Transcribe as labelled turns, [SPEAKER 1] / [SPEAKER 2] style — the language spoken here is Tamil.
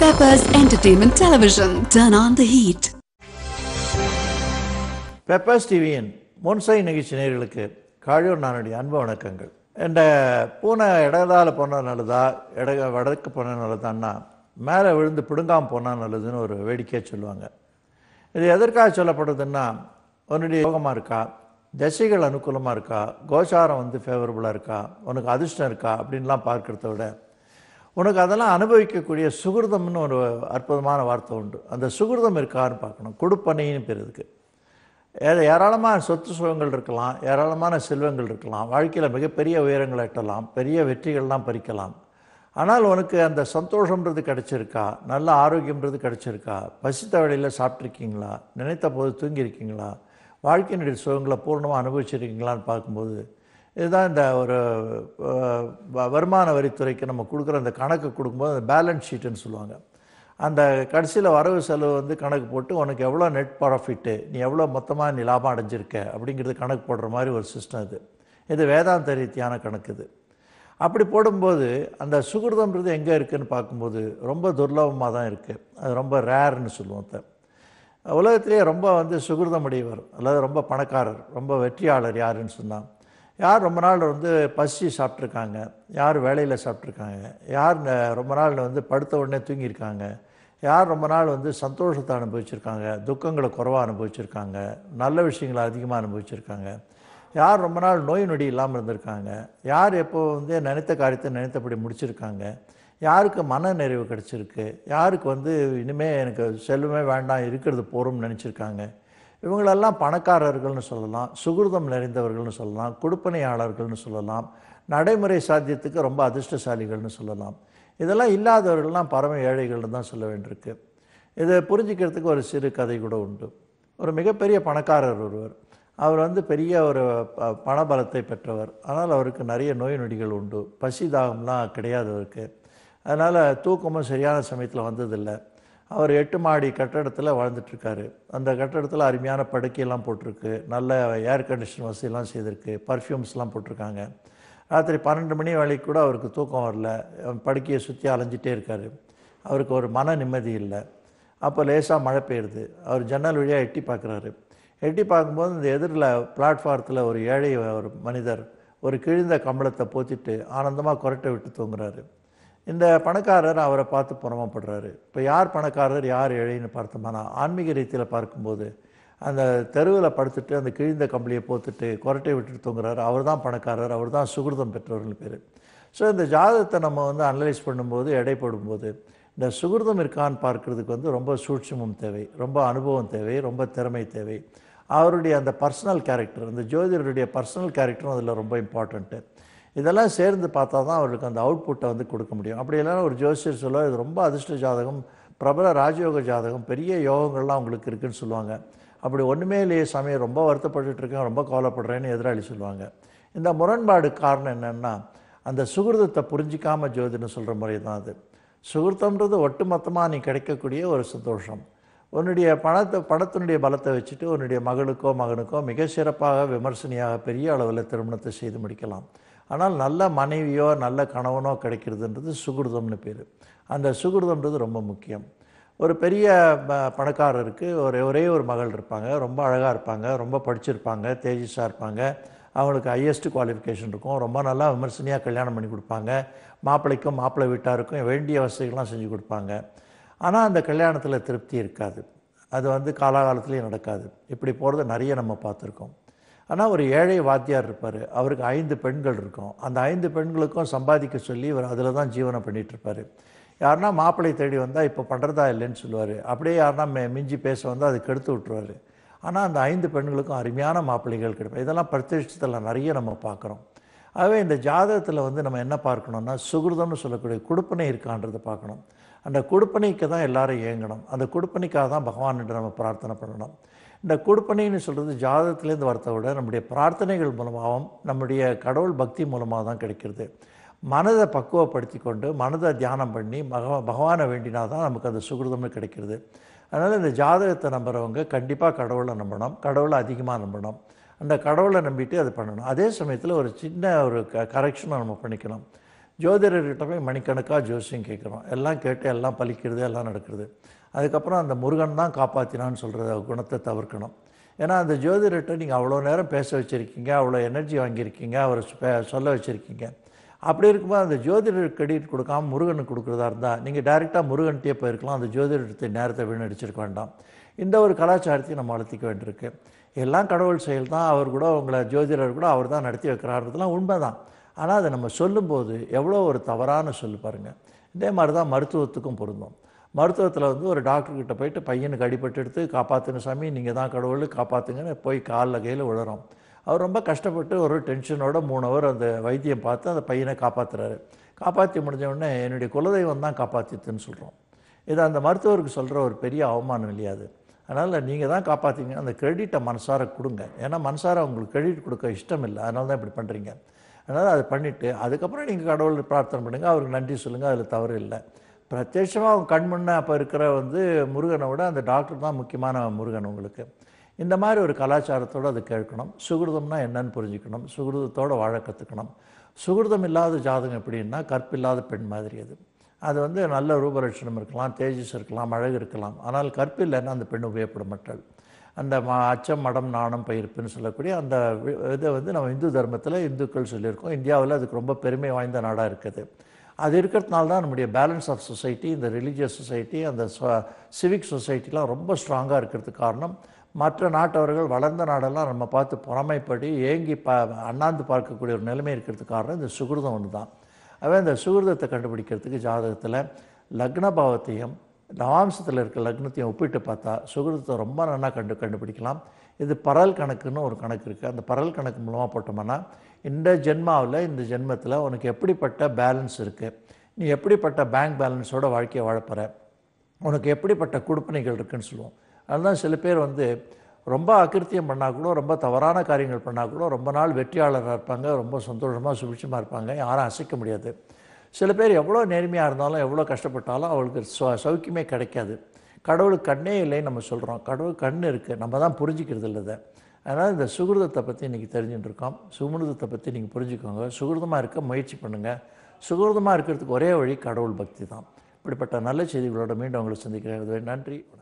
[SPEAKER 1] Peppers Entertainment Television. Turn on the heat.
[SPEAKER 2] Peppers டிவியின் முன்சை நிகழ்ச்சி நேயர்களுக்கு காழூர் நானுடைய அன்பு வணக்கங்கள் இந்த பூனை இடதால போனால் நல்லதா இட வடக்கு போனால் நல்லதான்னா மேலே விழுந்து பிடுங்காமல் போனால் நல்லதுன்னு ஒரு வேடிக்கையாக சொல்லுவாங்க இது எதற்காக சொல்லப்படுதுன்னா உன்னுடைய யோகமாக இருக்கா தசைகள் அனுகூலமாக இருக்கா கோச்சாரம் வந்து ஃபேவரபுளாக இருக்கா உனக்கு அதிர்ஷ்டம் இருக்கா அப்படின்லாம் பார்க்கறத விட உனக்கு அதெல்லாம் அனுபவிக்கக்கூடிய சுகிருதம்னு ஒரு அற்புதமான வார்த்தை உண்டு அந்த சுகிருதம் இருக்கான்னு பார்க்கணும் கொடுப்பனைன்னு பேர் இதுக்கு ஏ- ஏராளமான சொத்து சுகங்கள் இருக்கலாம் ஏராளமான செல்வங்கள் இருக்கலாம் வாழ்க்கையில் மிகப்பெரிய உயரங்களை எட்டலாம் பெரிய வெற்றிகள்லாம் பறிக்கலாம் ஆனால் உனக்கு அந்த சந்தோஷம்ன்றது கிடைச்சிருக்கா நல்ல ஆரோக்கியம்ன்றது கிடைச்சிருக்கா பசித்த வேளையில் சாப்பிட்ருக்கீங்களா நினைத்த போது தூங்கியிருக்கீங்களா வாழ்க்கையினுடைய சுகங்களை பூர்ணமாக அனுபவிச்சிருக்கீங்களான்னு பார்க்கும்போது இதுதான் இந்த ஒரு அஹ், வ- வருமான வரித்துறைக்கு நம்ம கொடுக்குற அந்த கணக்கு கொடுக்கும்போது அந்த பேலன்ஸ் ஷீட்டுன்னு சொல்லுவாங்க அந்த கடைசியில் வரவு செலவு வந்து கணக்கு போட்டு உனக்கு எவ்வளோ நெட் ப்ராஃபிட்டு நீ எவ்வளோ மொத்தமாக நீ லாபம் அடைஞ்சிருக்க அப்படிங்கிறது கணக்கு போடுற மாதிரி ஒரு சிஸ்டம் இது இது வேதாந்த ரீதியான கணக்கு இது அப்படி போடும்போது அந்த சுகிருதம்ன்றது எங்கே இருக்குன்னு பார்க்கும்போது ரொம்ப துர்லபமாக தான் இருக்குது அது ரொம்ப ரேர்னு சொல்லுவோம் அதை உலகத்திலேயே ரொம்ப வந்து சுகிருதமுடையவர் அல்லது ரொம்ப பணக்காரர் ரொம்ப வெற்றியாளர் யாருன்னு சொன்னால் யார் ரொம்ப நாள் வந்து பசி சாப்பிட்ருக்காங்க யார் வேலையில் சாப்பிட்ருக்காங்க யார் ந- ரொம்ப நாள் வந்து படுத்த உடனே தூங்கியிருக்காங்க யார் ரொம்ப நாள் வந்து சந்தோஷத்தை அனுபவிச்சிருக்காங்க துக்கங்களை குறைவாக அனுபவிச்சிருக்காங்க நல்ல விஷயங்களை அதிகமாக அனுபவிச்சிருக்காங்க யார் ரொம்ப நாள் நோய் நொடி இல்லாமல் இருந்திருக்காங்க யார் எப்போ வந்து நினைத்த காரியத்தை நினைத்தபடி முடிச்சிருக்காங்க யாருக்கு மன நிறைவு கிடச்சிருக்கு யாருக்கு வந்து இனிமேல் எனக்கு செல்வமே வேண்டாம் இருக்கிறது போரும்னு நினச்சிருக்காங்க இவங்களெல்லாம் பணக்காரர்கள்னு சொல்லலாம் சுகிருதம் நிறைந்தவர்கள்னு சொல்லலாம் கொடுப்பனையாளர்கள்னு சொல்லலாம் நடைமுறை சாத்தியத்துக்கு ரொம்ப அதிர்ஷ்டசாலிகள்னு சொல்லலாம் இதெல்லாம் இல்லாதவர்கள்லாம் பரம ஏழைகள்னு தான் சொல்ல வேண்டியிருக்கு இதை புரிஞ்சுக்கிறதுக்கு ஒரு சிறு கதை கூட உண்டு ஒரு மிகப்பெரிய பணக்காரர் ஒருவர் அவர் வந்து பெரிய ஒரு ப- பணபலத்தை பெற்றவர் ஆனால் அவருக்கு நிறைய நோய் நொடிகள் உண்டு பசி தாகம்லாம் கிடையாது அவருக்கு அதனால் தூக்கமும் சரியான சமயத்தில் வந்ததில்லை அவர் எட்டு மாடி கட்டடத்தில் வாழ்ந்துட்டுருக்காரு அந்த கட்டடத்தில் அருமையான படுக்கையெல்லாம் போட்டிருக்கு நல்ல ஏர் கண்டிஷன் வசதியெல்லாம் செய்திருக்கு பர்ஃப்யூம்ஸ்லாம் போட்டிருக்காங்க ராத்திரி பன்னெண்டு மணி வேலைக்கு கூட அவருக்கு தூக்கம் வரல அவன் படுக்கையை சுற்றி அலைஞ்சிட்டே இருக்கார் அவருக்கு ஒரு மன நிம்மதி இல்லை அப்போ லேசாக மழை பெய்யுது அவர் ஜன்னல் வழியாக எட்டி பார்க்குறாரு எட்டி பார்க்கும்போது இந்த எதிரில் பிளாட்ஃபாரத்தில் ஒரு ஏழை ஒரு மனிதர் ஒரு கிழிந்த கம்பளத்தை போத்திட்டு ஆனந்தமாக குரட்டை விட்டு தூங்குறாரு இந்த பணக்காரர் அவரை பார்த்து புறமப்படுறாரு இப்போ யார் பணக்காரர் யார் ஏழைன்னு பார்த்தோம்னா ஆன்மீக ரீதியில் பார்க்கும்போது அந்த தெருவில் படுத்துட்டு அந்த கிழிந்த கம்பளியை போத்துட்டு குரட்டை விட்டுட்டு தூங்குறாரு அவர் தான் பணக்காரர் அவர் தான் சுகிருதம் பெற்றவர்கள் பேர் ஸோ இந்த ஜாதகத்தை நம்ம வந்து அனலைஸ் பண்ணும்போது எடை போடும்போது இந்த சுகிருதம் இருக்கான்னு பார்க்கறதுக்கு வந்து ரொம்ப சூட்சுமம் தேவை ரொம்ப அனுபவம் தேவை ரொம்ப திறமை தேவை அவருடைய அந்த பர்சனல் கேரக்டர் அந்த ஜோதிடருடைய பர்சனல் கேரக்டரும் அதில் ரொம்ப இம்பார்ட்டண்ட்டு இதெல்லாம் சேர்ந்து பார்த்தா தான் அவருக்கு அந்த அவுட்புட்டை வந்து கொடுக்க முடியும் அப்படி இல்லைன்னா ஒரு ஜோசியர் சொல்ல இது ரொம்ப அதிர்ஷ்ட ஜாதகம் பிரபல ராஜயோக ஜாதகம் பெரிய யோகங்கள்லாம் உங்களுக்கு இருக்குன்னு சொல்லுவாங்க அப்படி ஒன்றுமே இல்லையே சாமி ரொம்ப வருத்தப்பட்டுட்டு இருக்கேன் ரொம்ப கவலைப்படுறேன்னு எதிராளி சொல்லுவாங்க இந்த முரண்பாடு காரணம் என்னென்னா அந்த சுகிருதத்தை புரிஞ்சிக்காம ஜோதிடம் சொல்கிற முறை தான் அது சுகிருத்தம்ன்றது ஒட்டுமொத்தமாக நீ கிடைக்கக்கூடிய ஒரு சந்தோஷம் உன்னுடைய பணத்தை பணத்தினுடைய பலத்தை வச்சுட்டு உன்னுடைய மகளுக்கோ மகனுக்கோ மிக சிறப்பாக விமர்சனையாக பெரிய அளவில் திருமணத்தை செய்து முடிக்கலாம் ஆனால் நல்ல மனைவியோ நல்ல கணவனோ கிடைக்கிறதுன்றது சுகிருதம்னு பேர் அந்த சுகிருதம்ன்றது ரொம்ப முக்கியம் ஒரு பெரிய ப- பணக்காரருக்கு ஒரு ஒரே ஒரு மகள் இருப்பாங்க ரொம்ப அழகாக இருப்பாங்க ரொம்ப படிச்சிருப்பாங்க தேஜஸாக இருப்பாங்க அவங்களுக்கு ஹையஸ்ட் குவாலிஃபிகேஷன் இருக்கும் ரொம்ப நல்லா விமர்சனையாக கல்யாணம் பண்ணி கொடுப்பாங்க மாப்பிள்ளைக்கும் மாப்பிள்ளை வீட்டாருக்கும் வேண்டிய வசதிகள்லாம் செஞ்சு கொடுப்பாங்க ஆனால் அந்த கல்யாணத்தில் திருப்தி இருக்காது அது வந்து காலாகாலத்துலேயும் நடக்காது இப்படி போகிறத நிறைய நம்ம பார்த்துருக்கோம் ஆனால் ஒரு ஏழை வாத்தியார் இருப்பார் அவருக்கு ஐந்து பெண்கள் இருக்கும் அந்த ஐந்து பெண்களுக்கும் சம்பாதிக்க சொல்லி இவர் அதில் தான் ஜீவனம் பண்ணிட்டு இருப்பாரு யாருன்னா மாப்பிள்ளை தேடி வந்தால் இப்போ பண்ணுறதா இல்லைன்னு சொல்லுவார் அப்படியே யாருன்னா மெ மிஞ்சி பேச வந்தால் அது கெடுத்து விட்டுருவாரு ஆனால் அந்த ஐந்து பெண்களுக்கும் அருமையான மாப்பிள்ளைகள் கிடைப்பார் இதெல்லாம் பிரத்யட்சத்தில் நிறைய நம்ம பார்க்குறோம் ஆகவே இந்த ஜாதகத்தில் வந்து நம்ம என்ன பார்க்கணும்னா சுகிருதம்னு சொல்லக்கூடிய கொடுப்பனை இருக்கான்றதை பார்க்கணும் அந்த கொடுப்பனைக்கு தான் எல்லாரும் ஏங்கணும் அந்த கொடுப்பனைக்காக தான் பகவான்கிட்ட நம்ம பிரார்த்தனை பண்ணணும் இந்த கொடுப்பனைன்னு சொல்கிறது ஜாதகத்திலேருந்து வரத்தை விட நம்முடைய பிரார்த்தனைகள் மூலமாகவும் நம்முடைய கடவுள் பக்தி மூலமாக தான் கிடைக்கிறது மனதை பக்குவப்படுத்தி கொண்டு மனதை தியானம் பண்ணி பகவ பகவானை வேண்டினா தான் நமக்கு அந்த சுகிருதம்னு கிடைக்கிறது அதனால் இந்த ஜாதகத்தை நம்புறவங்க கண்டிப்பாக கடவுளை நம்பணும் கடவுளை அதிகமாக நம்பணும் அந்த கடவுளை நம்பிட்டு அது பண்ணணும் அதே சமயத்தில் ஒரு சின்ன ஒரு க கரெக்ஷனை நம்ம பண்ணிக்கணும் ஜோதிடர்கிட்ட போய் மணிக்கணக்காக ஜோசியம் கேட்குறோம் எல்லாம் கேட்டு எல்லாம் பலிக்கிறது எல்லாம் நடக்குது அதுக்கப்புறம் அந்த முருகன் தான் காப்பாற்றினான்னு சொல்கிற குணத்தை தவிர்க்கணும் ஏன்னா அந்த ஜோதிடர்கிட்ட நீங்கள் அவ்வளோ நேரம் பேச வச்சுருக்கீங்க அவ்வளோ எனர்ஜி வாங்கியிருக்கீங்க அவரை பே- சொல்ல வச்சுருக்கீங்க அப்படி இருக்கும்போது அந்த ஜோதிடர் கிரெடிட் கொடுக்காம முருகனுக்கு கொடுக்குறதா இருந்தால் நீங்கள் டைரெக்டாக முருகன்கிட்டயே போயிருக்கலாம் அந்த ஜோதிடத்தை நேரத்தை வீணடிச்சிருக்க வேண்டாம் இந்த ஒரு கலாச்சாரத்தையும் நம்ம வளர்த்திக்க வேண்டியிருக்கு எல்லாம் கடவுள் செயல் தான் அவர் கூட உங்களை ஜோதிடர் கூட அவர் தான் நடத்தி வைக்கிறாருன்றதுலாம் உண்மை தான் ஆனால் அதை நம்ம சொல்லும்போது எவ்வளோ ஒரு தவறான சொல்லு பாருங்கள் இதே மாதிரி தான் மருத்துவத்துக்கும் பொருந்தும் மருத்துவத்தில் வந்து ஒரு டாக்டர்கிட்ட போயிட்டு பையனுக்கு அடிபட்டு எடுத்து காப்பாற்றுங்க சாமி நீங்கள் தான் கடவுள் காப்பாற்றுங்கன்னு போய் காலில் கையில் விழுறோம் அவர் ரொம்ப கஷ்டப்பட்டு ஒரு டென்ஷனோட மூணு ஹவர் அந்த வைத்தியம் பார்த்து அந்த பையனை காப்பாற்றுறாரு காப்பாற்றி முடிஞ்ச உடனே என்னுடைய குலதெய்வம் தான் காப்பாற்றித்துன்னு சொல்கிறோம் இது அந்த மருத்துவருக்கு சொல்கிற ஒரு பெரிய அவமானம் இல்லையா அது அதனால் நீங்கள் தான் காப்பாற்றிங்க அந்த கிரெடிட்டை மனசார கொடுங்க ஏன்னா மனசார உங்களுக்கு கிரெடிட் கொடுக்க இஷ்டம் இல்லை அதனால தான் இப்படி பண்ணுறீங்க அதனால் அதை பண்ணிவிட்டு அதுக்கப்புறம் நீங்கள் கடவுள் பிரார்த்தனை பண்ணுங்கள் அவருக்கு நன்றி சொல்லுங்கள் அதில் தவறு இல்லை பிரத்யட்சமாக அவங்க கண் முன்னே அப்போ இருக்கிற வந்து முருகனை விட அந்த டாக்டர் தான் முக்கியமான முருகன் உங்களுக்கு இந்த மாதிரி ஒரு கலாச்சாரத்தோடு அதை கேட்கணும் சுகிருதம்னா என்னன்னு புரிஞ்சுக்கணும் சுகிருதத்தோடு வாழ கற்றுக்கணும் சுகிருதம் இல்லாத ஜாதகம் எப்படின்னா கற்பில்லாத பெண் மாதிரி அது அது வந்து நல்ல ரூபலட்சணம் இருக்கலாம் தேஜஸ் இருக்கலாம் அழகு இருக்கலாம் ஆனால் கற்பில்லைன்னா அந்த பெண் உபயோகப்பட மாட்டாள் அந்த ம அச்சம் மடம் நாணம் பயிர்ப்புன்னு சொல்லக்கூடிய அந்த வி- இதை வந்து நம்ம இந்து தர்மத்தில் இந்துக்கள் சொல்லியிருக்கோம் இந்தியாவில் அதுக்கு ரொம்ப பெருமை வாய்ந்த நாடாக இருக்குது அது இருக்கிறதுனால தான் நம்முடைய பேலன்ஸ் ஆஃப் சொசைட்டி இந்த ரிலீஜியஸ் சொசைட்டி அந்த சிவிக் சொசைட்டிலாம் ரொம்ப ஸ்ட்ராங்காக இருக்கிறதுக்கு காரணம் மற்ற நாட்டவர்கள் வளர்ந்த நாடெல்லாம் நம்ம பார்த்து பொறாமைப்படி ஏங்கி பா அண்ணாந்து பார்க்கக்கூடிய ஒரு நிலைமை இருக்கிறதுக்கு காரணம் இந்த சுகிருதம் ஒன்று தான் அவே இந்த சுகிருதத்தை கண்டுபிடிக்கிறதுக்கு ஜாதகத்தில் லக்ன பாவத்தையும் நவாம்சத்தில் இருக்க லக்னத்தையும் ஒப்பிட்டு பார்த்தா சுகிருதத்தை ரொம்ப நல்லா கண்டு கண்டுபிடிக்கலாம் இது பரல் கணக்குன்னு ஒரு கணக்கு இருக்குது அந்த பரல் கணக்கு மூலமாக போட்டோம்னா இந்த ஜென்மாவில் இந்த ஜென்மத்தில் உனக்கு எப்படிப்பட்ட பேலன்ஸ் இருக்குது நீ எப்படிப்பட்ட பேங்க் பேலன்ஸோட வாழ்க்கையை வாழப்போற உனக்கு எப்படிப்பட்ட கொடுப்பனைகள் இருக்குன்னு சொல்லுவோம் அதுதான் சில பேர் வந்து ரொம்ப அகிருத்தியம் பண்ணால் கூட ரொம்ப தவறான காரியங்கள் பண்ணால் கூட ரொம்ப நாள் வெற்றியாளராக இருப்பாங்க ரொம்ப சந்தோஷமாக சுபிட்சமாக இருப்பாங்க யாரும் அசைக்க முடியாது சில பேர் எவ்வளோ நேர்மையாக இருந்தாலும் எவ்வளோ கஷ்டப்பட்டாலும் அவளுக்கு சௌ சௌக்கியமே கிடைக்காது கடவுளுக்கு கண்ணே இல்லைன்னு நம்ம சொல்கிறோம் கடவுள் கண் இருக்குது நம்ம தான் புரிஞ்சிக்கிறது இல்லை இதை அதனால் இந்த சுகிருதத்தை பற்றி இன்றைக்கி தெரிஞ்சுட்டு இருக்கோம் சுமிருதத்தை பற்றி நீங்கள் புரிஞ்சுக்கோங்க சுகிருதமாக இருக்க முயற்சி பண்ணுங்கள் சுகிருதமாக இருக்கிறதுக்கு ஒரே வழி கடவுள் பக்தி தான் இப்படிப்பட்ட நல்ல செய்திகளோட மீண்டும் உங்களை சந்திக்கிறேன் நன்றி வணக்கம்